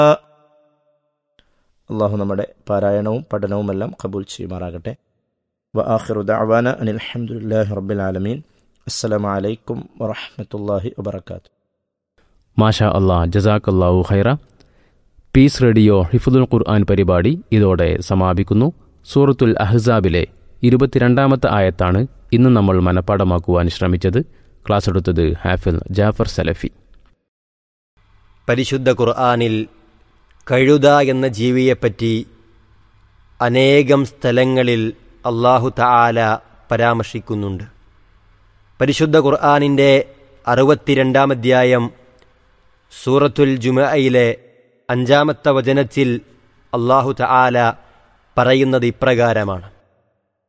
അള്ളാഹു നമ്മുടെ പാരായണവും പഠനവുമെല്ലാം കബൂൽ ചെയ്യുമാറാകട്ടെ വ ആഖിറു ദഅവാന അനിൽ അൽഹംദുലില്ലാഹി റബ്ബിൽ ആലമീൻ അസ്സലാമു അലൈക്കും വറഹ്മത്തുള്ളാഹി വബറകാതുഹു മാഷാ അള്ളാ ജസാഖ് അള്ളാഹു ഹൈറ പീസ് റേഡിയോ ഹിഫുദുൽ ഖുർആൻ പരിപാടി ഇതോടെ സമാപിക്കുന്നു സൂറത്തുൽ അഹ്സാബിലെ ഇരുപത്തിരണ്ടാമത്തെ ആയത്താണ് ഇന്ന് നമ്മൾ മനഃപ്പാടമാക്കുവാൻ ശ്രമിച്ചത് ക്ലാസ് എടുത്തത് ഹാഫിൽ ജാഫർ സലഫി പരിശുദ്ധ ഖുർആാനിൽ കഴുത എന്ന ജീവിയെപ്പറ്റി അനേകം സ്ഥലങ്ങളിൽ അള്ളാഹു തആല പരാമർശിക്കുന്നുണ്ട് പരിശുദ്ധ ഖുർആാനിൻ്റെ അറുപത്തിരണ്ടാം അധ്യായം സൂറത്തുൽ ജുമയിലെ അഞ്ചാമത്തെ വചനത്തിൽ അള്ളാഹു തആല പറയുന്നത് ഇപ്രകാരമാണ്